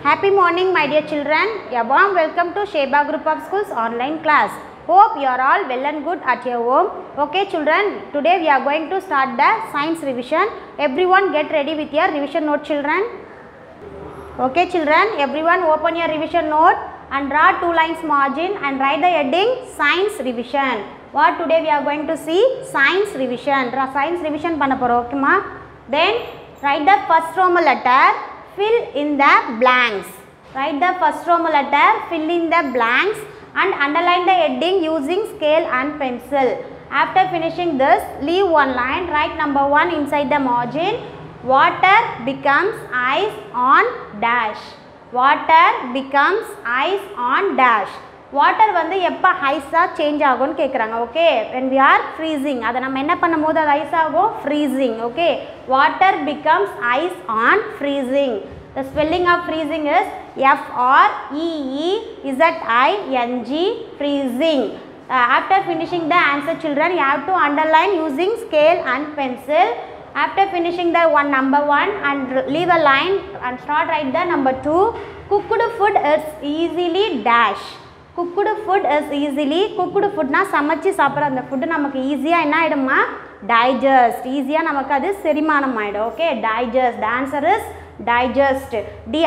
Happy morning, my dear children. A warm welcome to Sheba Group of Schools online class. Hope you are all well and good at your home. Okay, children, today we are going to start the science revision. Everyone get ready with your revision note, children. Okay, children, everyone open your revision note and draw two lines margin and write the heading science revision. What today we are going to see science revision. Draw science revision பண்ண போறோம் ஓகேமா Then write the first Roman letter, fill in the blanks. Write the first Roman letter, fill in the blanks and underline the heading using scale and pencil. After finishing this, leave one line, write number one inside the margin. Water becomes ice on dash. Water becomes ice on dash. Water வந்து எப்போ ஐஸாக change ஆகும்னு கேட்குறாங்க okay when we are freezing அதை நம்ம என்ன பண்ணும் போது அது ஐஸ் ஆகும் freezing okay water becomes ice on freezing the spelling of freezing is F R E E Z I N G freezing after finishing the answer children you have to underline using scale and pencil after finishing the one number one and leave a line and start write the number two cooked food is easily dash cooked food is easily cooked ஃபுட்னா சமைச்சு சாப்பிட்ற அந்த food நமக்கு ஈஸியாக என்ன ஆகிடுமா digest ஈஸியாக நமக்கு அது செரிமானம் ஆகிடும் okay digest the answer is digest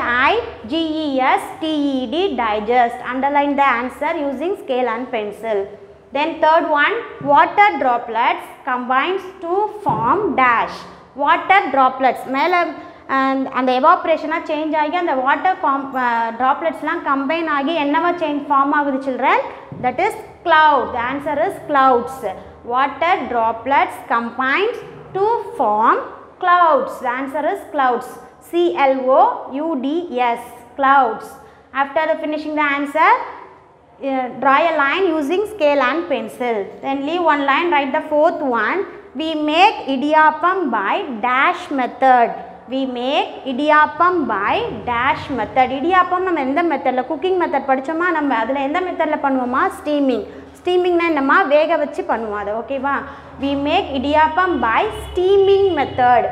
டிஐஜிஇஎஸ்டிஇடி digest underline the answer using scale and pencil then third one water droplets combines to form dash water droplets மேலே அந்த எவாப்ரேஷனாக சேஞ்ச் ஆகி அந்த வாட்டர் காம் ட்ராப்லெட்ஸ்லாம் கம்பைன் ஆகி என்னவா சேஞ்ச் ஃபார்ம் ஆகுது children that is cloud the answer is clouds water droplets combines to form clouds the answer is clouds c l o u d s clouds after the finishing the answer uh, draw a line using scale and pencil then leave one line write the fourth one we make idiyappam by dash method we make idiyappam by dash method idiyappam நம்ம எந்த மெத்தடில் cooking method படித்தோமா நம்ம அதில் எந்த மெத்தடில் பண்ணுவோமா steaming ஸ்டீமிங்னா என்னம்மா வேக வச்சு பண்ணுவோம் அதை ஓகேவா we make idiyappam by steaming method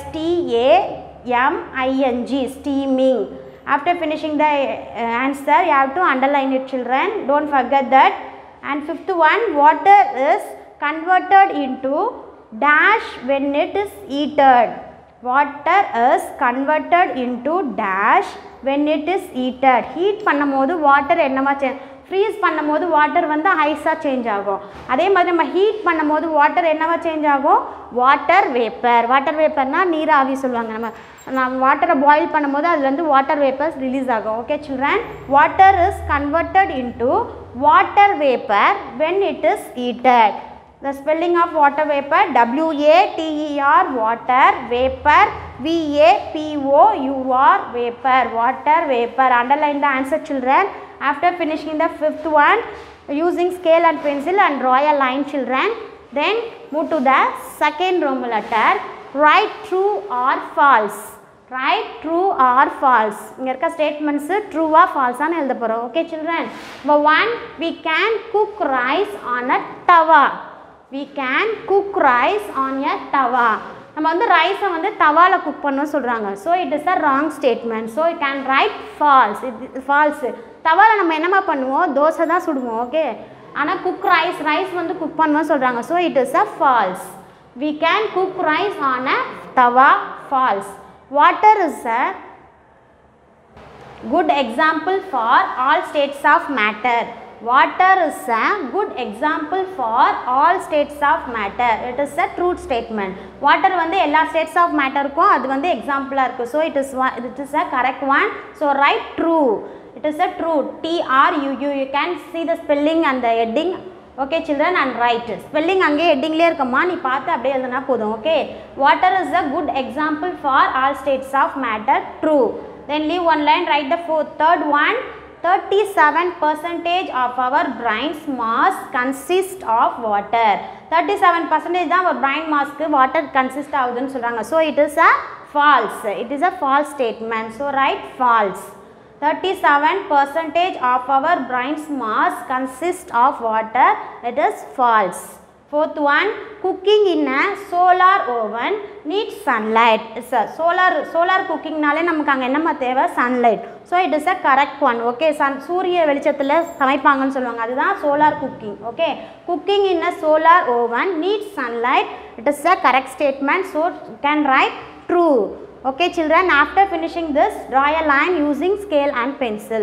எஸ்டிஏஎம்ஐஎன்ஜி steaming after finishing the uh, answer you have to underline it children don't forget that and fifth one water is converted into dash when it is heated water is converted into dash when it is heated heat பண்ணும்போது water என்னவா change freeze பண்ணும்போது water வந்து ஐஸாக change ஆகும் அதே மாதிரி நம்ம heat பண்ணும்போது வாட்டர் என்னவா சேஞ்ச் ஆகும் வாட்டர் வேப்பர் வாட்டர் வேப்பர்னால் நீர் ஆவி சொல்லுவாங்க நம்ம நம்ம வாட்டரை பாயில் பண்ணும்போது அதுலேருந்து வாட்டர் வேப்பர்ஸ் ரிலீஸ் ஆகும் okay children water is converted into water vapour when it is heated The spelling of water vapor W A T E R water vapor V A P O U R vapor water vapor underline the answer children after finishing the fifth one using scale and pencil and draw a line children then move to the second Roman letter write true or false write true or false இங்கே இருக்க statements ட்ரூவாக ஃபால்ஸான்னு எழுத போகிறோம் okay children number one we can cook rice on a tawa we can cook rice on a tawa நம்ம வந்து ரைஸை வந்து தவாவில் குக் பண்ணணும் சொல்கிறாங்க so it is a wrong statement so it can write false இது ஃபால்ஸு தவாவில் நம்ம என்னம்மா பண்ணுவோம் தோசை தான் சுடுவோம் ஓகே ஆனால் குக் ரைஸ் ரைஸ் வந்து குக் பண்ணுவோம் சொல்கிறாங்க so it is a false we can cook rice on a tawa false water is a good example for all states of matter water is a good example for all states of matter it is a true statement water வந்து எல்லா states of matter க்கும் அது வந்து எக்ஸாம்பிளாக இருக்குது so it is it is a correct one so write true it is a true T R U E you can see the spelling அந்த heading okay children and write spelling அங்கேயே ஹெட்டிங்லேயே இருக்கம்மா நீ பார்த்து அப்படியே எழுதுனா போதும் okay water is a good example for all states of matter true then leave one line write the fourth third one 37 percentage of our brain's mass consist of water 37 percentage தான் our brain massக்கு water consist ஆகுதுன்னு சொல்கிறாங்க so it is a false it is a false statement so write false 37 percentage of our brain's mass consist of water it is false Fourth one, cooking in a solar oven needs sunlight. So, solar solar cookingனாலே நமக்கு அங்கே என்னம்மா தேவை sunlight. So, it is a correct one. Okay, sun சூரிய வெளிச்சத்தில் சமைப்பாங்கன்னு சொல்லுவாங்க அதுதான் solar cooking. Okay, cooking in a solar oven needs sunlight. It is a correct statement. So, you can write true. Okay, children, after finishing this, draw a line using scale and pencil.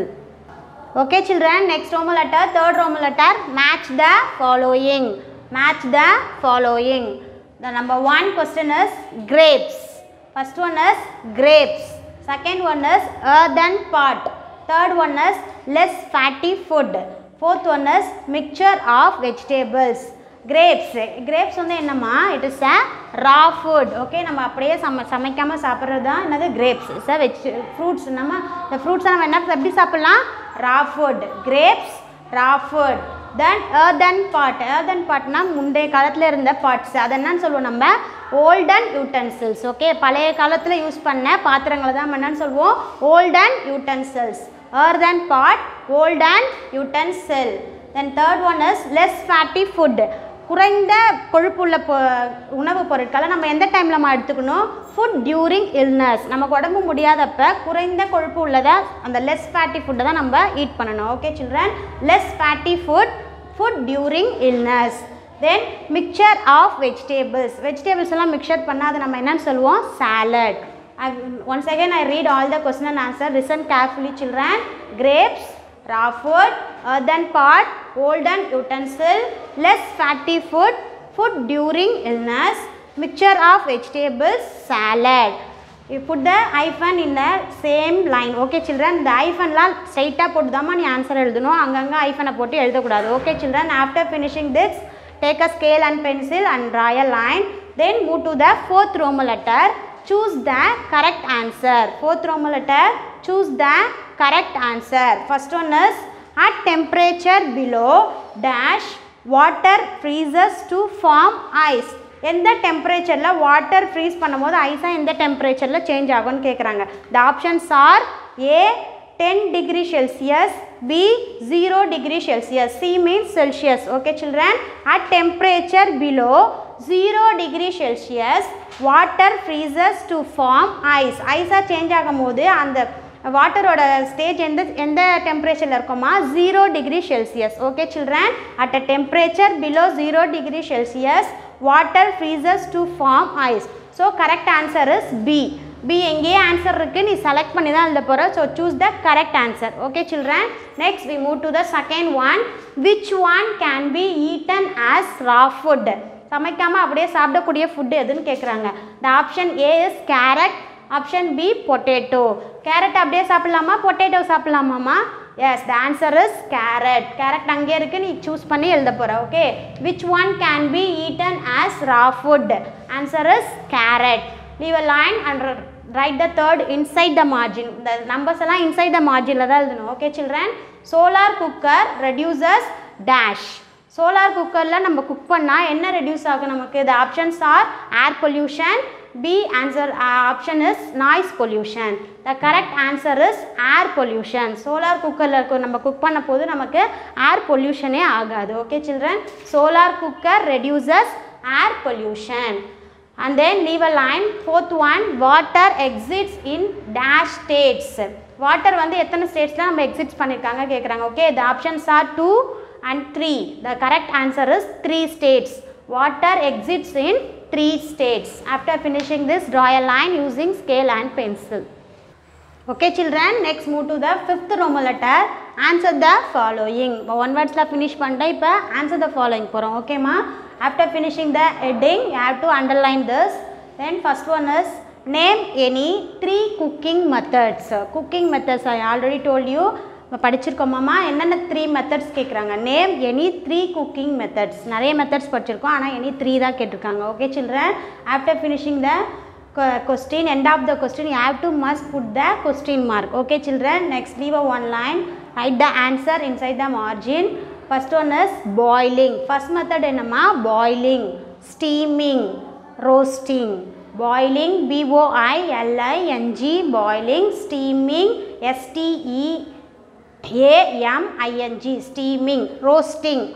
Okay children, next Roman letter, third Roman letter, match the following. Match the following. The number one question is grapes. First one is grapes. Second one is earthen pot. Third one is less fatty food. Fourth one is mixture of vegetables. Grapes grapes வந்து என்னம்மா it is a raw food okay நம்ம அப்படியே சம சமைக்காமல் சாப்பிட்றது தான் என்னது grapes it's a veg fruits நம்ம இந்த ஃப்ரூட்ஸை நம்ம என்ன எப்படி சாப்பிட்லாம் raw food grapes raw food then earthen pot earthen பாட்னா முந்தைய காலத்தில் இருந்த பாட்ஸ் அது என்னன்னு சொல்லுவோம் நம்ம ஓல்டன் யூட்டன்சில்ஸ் ஓகே பழைய காலத்தில் யூஸ் பண்ண பாத்திரங்களை தான் நம்ம என்னன்னு சொல்லுவோம் golden utensils earthen pot golden utensil then third one is less fatty food குறைந்த கொழுப்புள்ள பொ உணவுப் பொருட்களை நம்ம எந்த டைமில் எடுத்துக்கணும் ஃபுட் டியூரிங் இல்னஸ் நமக்கு உடம்பு முடியாதப்ப குறைந்த கொழுப்பு உள்ளதை அந்த லெஸ் ஃபேட்டி ஃபுட்டை தான் நம்ம ஈட் பண்ணணும் okay children less fatty food food during illness then mixture of vegetables vegetables எல்லாம் மிக்சர் பண்ணால் அதை நம்ம என்னன்னு சொல்லுவோம் salad I, once again I read all the question and answer. Listen carefully children. Grapes, raw food, earthen pot, golden utensil, less fatty food, food during illness, mixture of vegetables, salad. You put the hyphen in the same line. Okay children, the hyphenலாம் ஸ்ட்ரைட்டாக போட்டு தாம்மா நீ answer எழுதணும் அங்கங்கே hyphen போட்டு எழுதக்கூடாது ஓகே children after finishing this take a scale and pencil and draw a line then move to the fourth roman letter choose the correct answer fourth roman letter choose the correct answer first one is at temperature below dash water freezes to form ice எந்த டெம்பரேச்சரில் water freeze பண்ணும்போது ஐஸாக எந்த டெம்பரேச்சரில் change ஆகும்னு கேட்குறாங்க the options are A ten degree Celsius B zero degree Celsius C means Celsius okay children at temperature below zero degree Celsius water freezes to form ice ஐஸாக change ஆகும்போது அந்த வாட்டரோட stage எந்த எந்த டெம்பரேச்சரில் இருக்குமா zero degree Celsius okay children at a temperature below zero degree Celsius water freezes to form ice so correct answer is B B எங்கேயே answer இருக்குது நீ செலக்ட் பண்ணி தான் எழுத போகிற so choose the correct answer okay children next we move to the second one which one can be eaten as raw food சமைக்காமல் அப்படியே சாப்பிடக்கூடிய ஃபுட்டு எதுன்னு கேட்குறாங்க the option A is carrot option B potato carrot அப்படியே சாப்பிட்லாமா potato சாப்பிட்லாமாம்மா yes the answer is carrot carrot அங்கே இருக்கு நீ சூஸ் பண்ணி எழுத போகிற okay which one can be eaten as raw food answer is carrot leave a line and write the third inside the margin இந்த நம்பர்ஸ் எல்லாம் inside the மார்ஜினில் தான் எழுதணும் okay children solar cooker reduces dash solar குக்கரில் நம்ம cook பண்ணால் என்ன reduce ஆகும் நமக்கு the options are air pollution B answer option is noise pollution the correct answer is air pollution solar குக்கரில் நம்ம குக் பண்ண போது நமக்கு ஏர் பொல்யூஷனே ஆகாது okay children solar cooker reduces air pollution and then leave a line fourth one water exits in dash states water வந்து எத்தனை ஸ்டேட்ஸில் நம்ம எக்ஸிட்ஸ் பண்ணியிருக்காங்க கேட்குறாங்க okay the options are two and three the correct answer is three states water exits in three states after finishing this draw a line using scale and pencil Okay children, next move to the fifth Roman letter. Answer the following. இப்போ one வேர்ட்ஸில் finish பண்ணிட்டேன் இப்போ answer the following போகிறோம் ஓகேம்மா after finishing the heading you have to underline this then first one is name any three cooking methods cooking methods I already told you இப்போ படிச்சிருக்கோமாம்மா என்னென்ன three methods கேட்குறாங்க name any three cooking methods நிறைய methods படிச்சிருக்கோம் ஆனால் any three தான் கேட்டிருக்காங்க okay children after finishing the question end of the question you have to must put the question mark okay children next leave a one line write the answer inside the margin first one is boiling first method என்னம்மா boiling steaming roasting boiling b o i l i n g boiling steaming s t e ஏஎம்ஐஎன்ஜி steaming roasting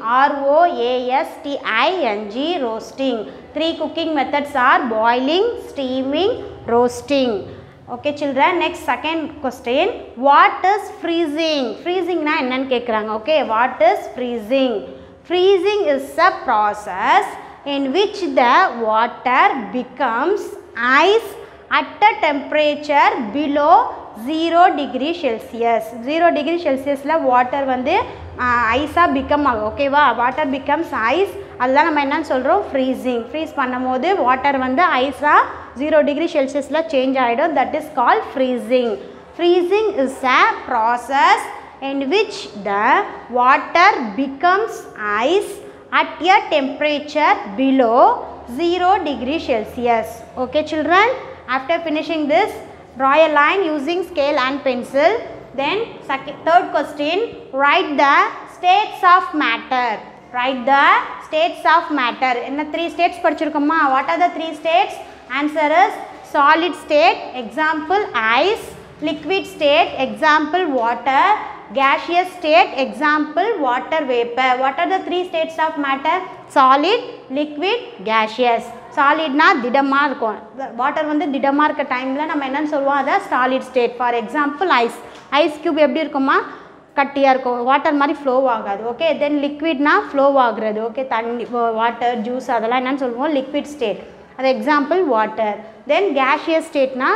ஆர்ஓஏஎஸ்டிஐஎன்ஜி roasting three cooking methods R boiling steaming roasting okay children next second question what is freezing ஃப்ரீசிங்னா என்னன்னு கேட்குறாங்க okay what is freezing freezing is a process in which the water becomes ice at a temperature below 0 degree celsius 0 degree celsiusல water வந்து ஐஸாக become ஆகும் ஓகேவா water becomes ice அதுதான் நம்ம என்னன்னு சொல்கிறோம் ஃப்ரீசிங் ஃப்ரீஸ் பண்ணும்போது வாட்டர் வந்து ஐஸாக ஜீரோ டிகிரி செல்சியஸில் சேஞ்ச் ஆகிடும் that is call freezing freezing is a process in which the water becomes ice at a temperature below 0 degree Celsius. Okay children, after finishing this, draw a line using scale and pencil. Then second, third question, write the states of matter. Write the states of matter. என்ன three states படிச்சிருக்கோமா what are the three states? Answer is solid state, example ice, liquid state, example water, gaseous state example water vapor what are the three states of matter solid liquid gaseous சாலிட்னா திடமாக இருக்கும் water வந்து திடமாக இருக்க டைமில் நம்ம என்னன்னு சொல்லுவோம் அதை solid state for example ice ice cube எப்படி இருக்குமா கட்டியாக இருக்கும் வாட்டர் மாதிரி ஃப்ளோ ஆகாது ஓகே தென் லிக்விட்னா ஃப்ளோ ஆகுறது ஓகே தண்ணி வாட்டர் ஜூஸ் அதெல்லாம் என்னன்னு சொல்லுவோம் லிக்விட் ஸ்டேட் அது எக்ஸாம்பிள் வாட்டர் தென் கேஷியஸ் ஸ்டேட்னா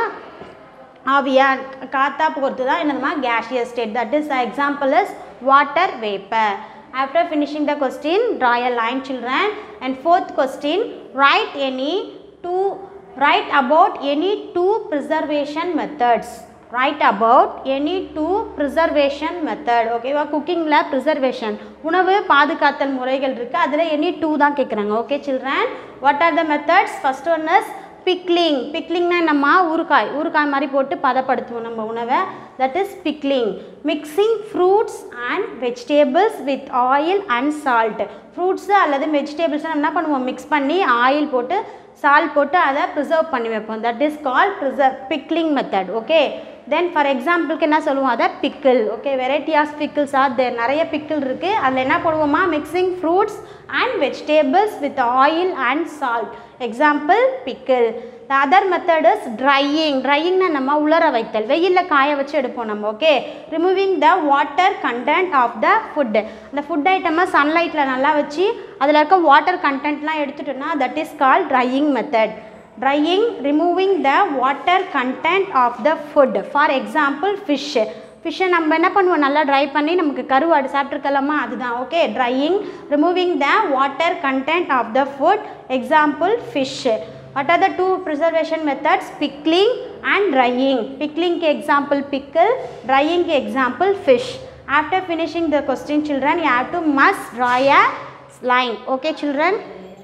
ஆவியா காத்தா போகிறது தான் என்னதுமா gaseous state that is example is water vapour after finishing the question draw a line children and fourth question write any two write about any two preservation methods write about any two preservation method ஓகேவா குக்கிங்கில் preservation உணவு பாதுகாத்தல் முறைகள் இருக்குது அதில் any two தான் கேட்குறாங்க okay children what are the methods first one is pickling பிக்லிங்னா என்னம்மா ஊறுகாய் ஊறுகாய் மாதிரி போட்டு பதப்படுத்துவோம் நம்ம உணவை that is pickling mixing fruits and vegetables with oil and salt fruits அல்லது வெஜிடேபிள்ஸ் நம்ம என்ன பண்ணுவோம் மிக்ஸ் பண்ணி ஆயில் போட்டு சால்ட் போட்டு அதை ப்ரிசர்வ் பண்ணி வைப்போம் that is call preserve pickling method okay then for எக்ஸாம்பிளுக்கு என்ன சொல்லுவோம் அதை pickle okay variety of pickles are there நிறைய பிக்கிள் இருக்குது அதில் என்ன பண்ணுவோமா mixing fruits and vegetables with oil and salt example pickle the other method is drying ட்ரையிங்னா நம்ம உலர வைத்தல் வெயிலில் காய வச்சு எடுப்போம் நம்ம okay removing the water content of the food அந்த ஃபுட் ஐட்டமை சன்லைட்டில் நல்லா வச்சு அதில் இருக்க வாட்டர் கண்டென்ட்லாம் எடுத்துட்டோம்னா that is call drying method drying removing the water content of the food for example fish ஃபிஷ்ஷை நம்ம என்ன பண்ணுவோம் நல்லா ட்ரை பண்ணி நமக்கு கருவாடு சாப்பிட்ருக்கலாமா அதுதான் okay drying removing the water content of the food example fish what are the two preservation methods pickling and drying பிக்லிங்க்கு எக்ஸாம்பிள் பிக்கிள் ட்ரையிங்க்கு example fish after finishing the question children you have to must draw a line okay children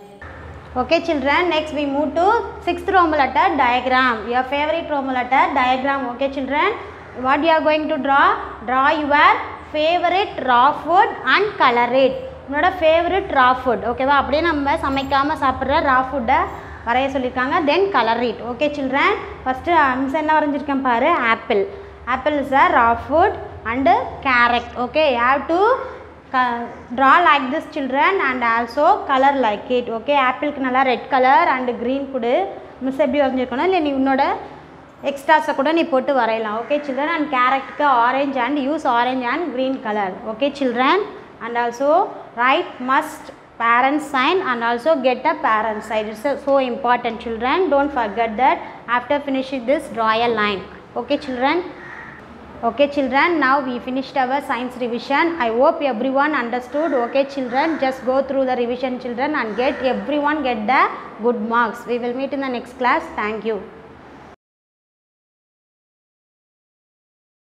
okay children next we move to sixth roman letter diagram your favorite roman letter diagram okay children what you are going to draw draw your favorite raw food and color it உன்னோட favourite raw food ஓகேவா அப்படியே நம்ம சமைக்காமல் சாப்பிட்ற raw ஃபுட்டை வரைய சொல்லியிருக்காங்க then colour it okay children first அம்ஸ் என்ன வரைஞ்சிருக்கேன் பாரு apple apple is a raw food and carrot okay have to draw like this children and also colour like it okay ஆப்பிளுக்கு நல்லா ரெட் கலர் அண்டு க்ரீன் கொடு miss எப்படி வரைஞ்சிருக்கணும் இல்லை நீ உன்னோட எக்ஸ்ட்ராஸை கூட நீ போட்டு வரையலாம் ஓகே சில்ட்ரன் அண்ட் கேரட்டுக்கு orange and use orange and green colour okay children and also write must parent sign and also get a parent sign it's uh, so important children don't forget that after finishing this draw a line okay children okay children now we finished our science revision i hope everyone understood okay children just go through the revision children and get everyone get the good marks we will meet in the next class thank you